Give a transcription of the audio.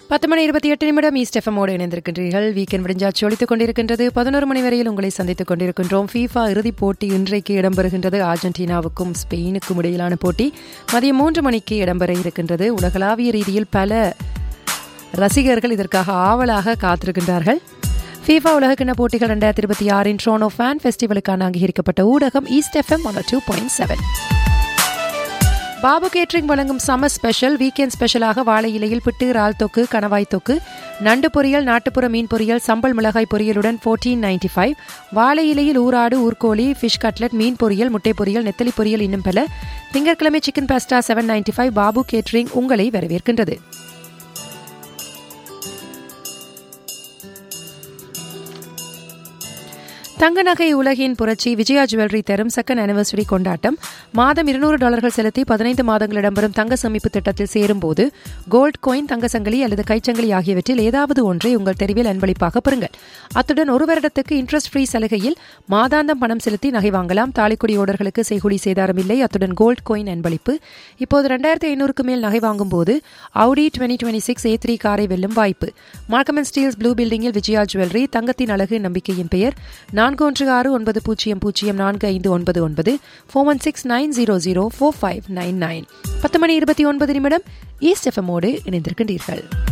பத்து மணி இருபத்தி எட்டு நிமிடம் ஈஸ்ட் எஃப்எம்மோடு இணைந்திருக்கின்றீர்கள் வீக்கெண்ட் விடிஞ்சாச்சு ஒழித்துக் கொண்டிருக்கின்றது பதினோரு மணி வரையில் உங்களை சந்தித்துக் கொண்டிருக்கின்றோம் ஃபீஃபா இறுதிப் போட்டி இன்றைக்கு இடம்பெறுகின்றது அர்ஜென்டினாவுக்கும் ஸ்பெயினுக்கும் இடையிலான போட்டி மதியம் மூன்று மணிக்கு இடம்பெற இருக்கின்றது உலகளாவிய ரீதியில் பல ரசிகர்கள் இதற்காக ஆவலாக காத்திருக்கின்றார்கள் ஃபீஃபா உலகக்கிண்ண போட்டிகள் ரெண்டாயிரத்தி இருபத்தி ஆறின் ட்ரோனோ ஃபேன் ஃபெஸ்டிவலுக்கான அங்கீகரிக்கப்பட்ட ஊடகம் east FM one two point seven Babu catering வழங்கும் சம்மர் ஸ்பெஷல் வீக்கெண்ட் ஸ்பெஷலாக வாழை இலையில் பிட்டு இறால் தொக்கு கணவாய் தொக்கு நண்டு பொரியல் நாட்டுப்புற மீன் பொரியல் சம்பல் மிளகாய் பொரியலுடன் ஃபோர்டீன் நைன்டி ஃபைவ் வாழை இலையில் ஊராடு ஊர்கோழி ஃபிஷ் கட்லட் மீன் பொரியல் முட்டை பொரியல் நெத்தலி பொரியல் இன்னும் பல திங்கட்கிழமை chicken pasta seven ninety five Babu catering உங்களை வரவேற்கின்றது தங்க நகை உலகின் புரட்சி விஜயா ஜுவல்லரி தரும் செகண்ட் அனிவர்சரி கொண்டாட்டம் மாதம் இருநூறு டாலர்கள் செலுத்தி பதினைந்து மாதங்கள் இடம்பெறும் தங்க சமிப்பு திட்டத்தில் சேரும்போது கோல்ட் கோயின் தங்க சங்கிலி அல்லது கைச்சங்கிலி ஆகியவற்றில் ஏதாவது ஒன்றை உங்கள் தெரிவில் அன்பளிப்பாக பெறுங்கள் அத்துடன் ஒரு வருடத்துக்கு இன்ட்ரெஸ்ட் ஃப்ரீ சலுகையில் மாதாந்தம் பணம் செலுத்தி நகை வாங்கலாம் தாலிக்குடி ஓடர்களுக்கு செய்குடி சேதாரம் இல்லை அத்துடன் கோல்ட் கோயின் அன்பளிப்பு இப்போது ரெண்டாயிரத்தி ஐநூறுக்கு மேல் நகை வாங்கும் போது Audi twenty twenty six A three காரை வெல்லும் வாய்ப்பு மார்க்கம் அண்ட் ஸ்டீல்ஸ் ப்ளூ பில்டிங்கில் விஜயா ஜுவல்லரி தங்கத்தின் அழகு நம்பிக்கையின் பெயர் நான்கு ஒன்று ஆறு ஒன்பது பூஜ்ஜியம் பூஜ்ஜியம் நான்கு ஐந்து ஒன்பது ஒன்பது four one six nine zero zero four five nine nine பத்து மணி இருபத்தி ஒன்பது நிமிடம் ஈஸ்ட் எஃப்எம்மோடு இணைந்திருக்கின்றீர்கள்